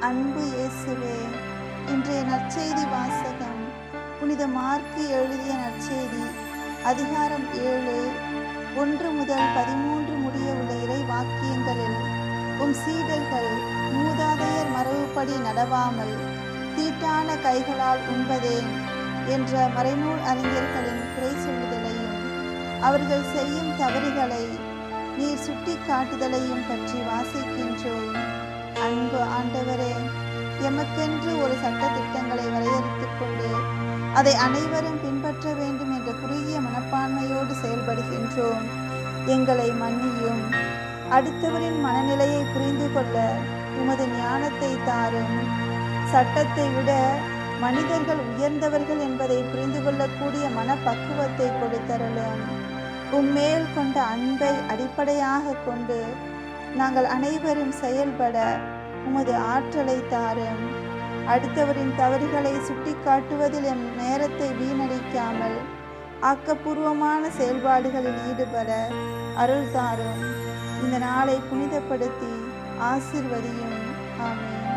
அன்பு இயேசுவே இன்றைய நற்செய்தி வாசகம் புனித மார்க்கு எழுதிய நற்செய்தி அதிகாரம் ஏழு ஒன்று முதல் பதிமூன்று முடிய உள்ள இறை வாக்கியங்களில் உம் சீடர்கள் மூதாதையர் மரபுப்படி நடவாமல் தீட்டான கைகளால் உண்பதேன் என்ற மறைநூல் அறிஞர்களின் குறை சொல்லுதலையும் அவர்கள் செய்யும் தவறுகளை நீர் சுட்டி காட்டுதலையும் பற்றி வாசிக்கின்றோம் அன்பு ஆண்டவரே எமக்கென்று ஒரு சட்ட திட்டங்களை வரையறுத்துக் கொண்டு அதை அனைவரும் பின்பற்ற வேண்டும் என்ற குறுகிய மனப்பான்மையோடு செயல்படுகின்றோம் எங்களை மன்னியும் அடுத்தவரின் மனநிலையை புரிந்து கொள்ள உமது ஞானத்தை தாரும் சட்டத்தை விட மனிதர்கள் உயர்ந்தவர்கள் என்பதை புரிந்து கொள்ளக்கூடிய மனப்பக்குவத்தை கொடுத்தருளும் உம்மேல் கொண்ட அன்பை அடிப்படையாக கொண்டு நாங்கள் அனைவரும் செயல்பட உமது ஆற்றலை தாரும் அடுத்தவரின் தவறுகளை சுட்டிக்காட்டுவதில் எம் நேரத்தை வீணடிக்காமல் ஆக்கப்பூர்வமான செயல்பாடுகளில் ஈடுபட அருள் தாரும் இந்த நாளை புனிதப்படுத்தி ஆசிர்வதியும் ஆமென்